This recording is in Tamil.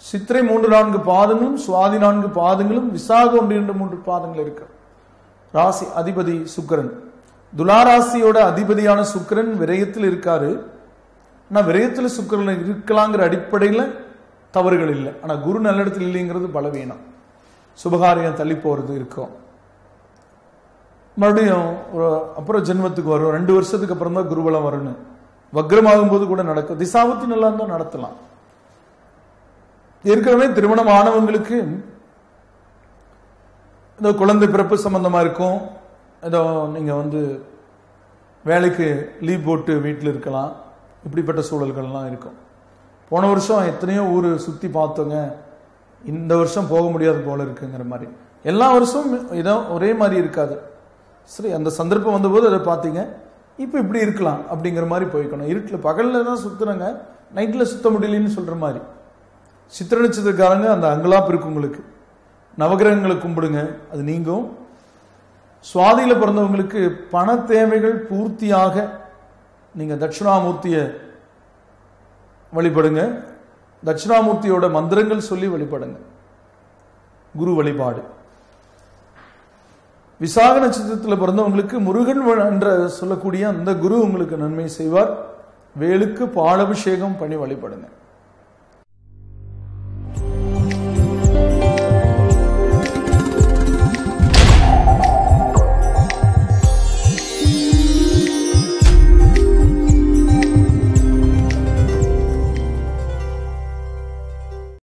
சித்திரை மூன்று நான்கு பாதங்களும் சுவாதி நான்கு பாதங்களும் விசாக ஒன்று இரண்டு மூன்று பாதங்கள் இருக்கு ராசி அதிபதி சுக்கிரன் துலாராசியோட அதிபதியான சுக்கிரன் விரயத்தில் இருக்காரு ஆனா விரயத்தில் சுக்கிரன் இருக்கலாங்கிற அடிப்படையில் தவறுகள் இல்லை ஆனா குரு நல்லிடத்தில் இல்லைங்கிறது பலவீனம் சுபகாரியம் தள்ளி போறது இருக்கும் மறுபடியும் ஒரு அப்புறம் ஜென்மத்துக்கு வரும் ரெண்டு வருஷத்துக்கு அப்புறம் தான் குருபலம் வரணும் வக்ரமாகும் போது கூட நடக்கும் திசாபத்தி நல்லா இருந்தால் நடத்தலாம் ஏற்கனவே திருமணம் ஆனவங்களுக்கு ஏதோ குழந்தை பிறப்பு சம்பந்தமா இருக்கும் ஏதோ நீங்க வந்து வேலைக்கு லீவ் போட்டு வீட்டில் இருக்கலாம் இப்படிப்பட்ட சூழல்கள்லாம் இருக்கும் போன வருஷம் எத்தனையோ ஊர் சுற்றி பார்த்தோங்க இந்த வருஷம் போக முடியாது போல இருக்குங்கிற மாதிரி எல்லா வருஷமும் ஏதோ ஒரே மாதிரி இருக்காது சரி அந்த சந்தர்ப்பம் வந்தபோது அதை பார்த்தீங்க இப்போ இப்படி இருக்கலாம் அப்படிங்கிற மாதிரி போய்க்கணும் இருட்டில் பகலில் தான் சுற்றுறங்க நைட்டில் சுத்த முடியலன்னு சொல்கிற மாதிரி சித்திர நட்சத்திரக்காரங்க அந்த அங்கலாப் இருக்கு உங்களுக்கு நவகிரகங்களை கும்பிடுங்க அது நீங்கும் சுவாதியில பிறந்தவங்களுக்கு பண தேவைகள் பூர்த்தியாக நீங்க தட்சிணாமூர்த்திய வழிபடுங்க தட்சிணாமூர்த்தியோட மந்திரங்கள் சொல்லி வழிபடுங்க குரு வழிபாடு விசாக நட்சத்திரத்தில் பிறந்தவங்களுக்கு முருகன் வ- என்ற சொல்லக்கூடிய அந்த குரு உங்களுக்கு நன்மை செய்வார் வேலுக்கு பாலபிஷேகம் பண்ணி வழிபடுங்க